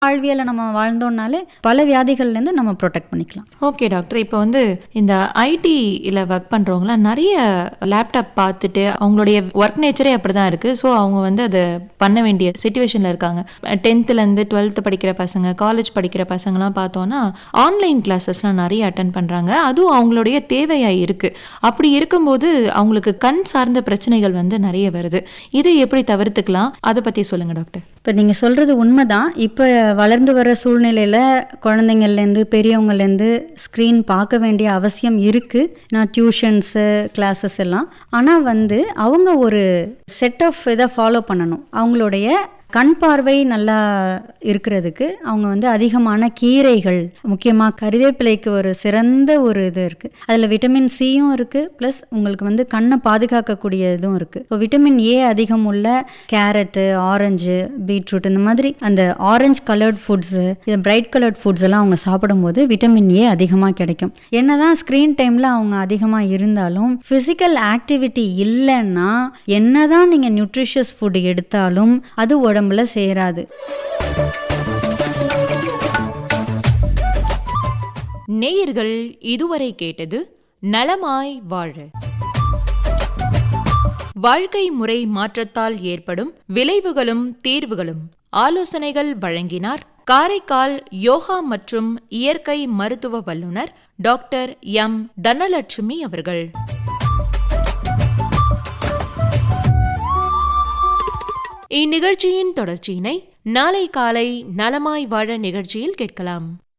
வாழ்வியலை நம்ம வாழ்ந்தோம்னாலே பல வியாதிகள்லேருந்து நம்ம ப்ரொடெக்ட் பண்ணிக்கலாம் ஓகே டாக்டர் இப்போ வந்து இந்த ஐடியில் ஒர்க் பண்ணுறவங்களாம் நிறைய லேப்டாப் பார்த்துட்டு அவங்களுடைய ஒர்க் நேச்சரே அப்படி தான் இருக்குது ஸோ அவங்க வந்து அதை பண்ண வேண்டிய சுச்சுவேஷனில் இருக்காங்க டென்த்துலேருந்து டுவெல்த்து படிக்கிற பசங்க காலேஜ் படிக்கிற பசங்கலாம் பார்த்தோன்னா ஆன்லைன் கிளாஸஸ்லாம் நிறைய அட்டன் பண்ணுறாங்க அதுவும் அவங்களுடைய தேவையாக இருக்குது அப்படி இருக்கும்போது அவங்களுக்கு கண் சார்ந்த பிரச்சனைகள் வந்து நிறைய வருது இதை எப்படி தவிர்த்துக்கலாம் அதை பற்றி சொல்லுங்கள் டாக்டர் இப்போ நீங்கள் சொல்கிறது உண்மைதான் இப்போ வளர்ந்து வர சூழ்நிலையில் குழந்தைங்கள்லேருந்து பெரியவங்கலேருந்து ஸ்க்ரீன் பார்க்க வேண்டிய அவசியம் இருக்குது நான் டியூஷன்ஸு கிளாஸஸ் எல்லாம் ஆனால் வந்து அவங்க ஒரு செட் ஆஃப் இதை ஃபாலோ பண்ணணும் அவங்களுடைய கண் பார்வை நல்லா இருக்கிறதுக்கு அவங்க வந்து அதிகமான கீரைகள் முக்கியமாக கறிவேப்பிலைக்கு ஒரு சிறந்த ஒரு இது இருக்குது அதில் விட்டமின் சியும் இருக்குது ப்ளஸ் உங்களுக்கு வந்து கண்ணை பாதுகாக்கக்கூடிய இதுவும் இருக்குது இப்போ விட்டமின் ஏ அதிகம் உள்ள கேரட்டு ஆரஞ்சு பீட்ரூட் இந்த மாதிரி அந்த ஆரஞ்சு கலர்ட் ஃபுட்ஸு இது பிரைட் கலர்ட் ஃபுட்ஸ் எல்லாம் அவங்க சாப்பிடும்போது விட்டமின் ஏ அதிகமாக கிடைக்கும் என்னதான் ஸ்க்ரீன் டைமில் அவங்க அதிகமாக இருந்தாலும் ஃபிசிக்கல் ஆக்டிவிட்டி இல்லைன்னா என்னதான் நீங்கள் நியூட்ரிஷியஸ் ஃபுட் எடுத்தாலும் அது உடம்புல சேராது நேயர்கள் இதுவரை கேட்டது நலமாய் வாழ வாழ்க்கை முறை மாற்றத்தால் ஏற்படும் விளைவுகளும் தீர்வுகளும் ஆலோசனைகள் வழங்கினார் காரைக்கால் யோகா மற்றும் இயற்கை மருத்துவ வல்லுநர் டாக்டர் எம் தனலட்சுமி அவர்கள் இந்நிகழ்ச்சியின் தொடர்ச்சியினை நாளை காலை நலமாய் வாழ நிகழ்ச்சியில் கேட்கலாம்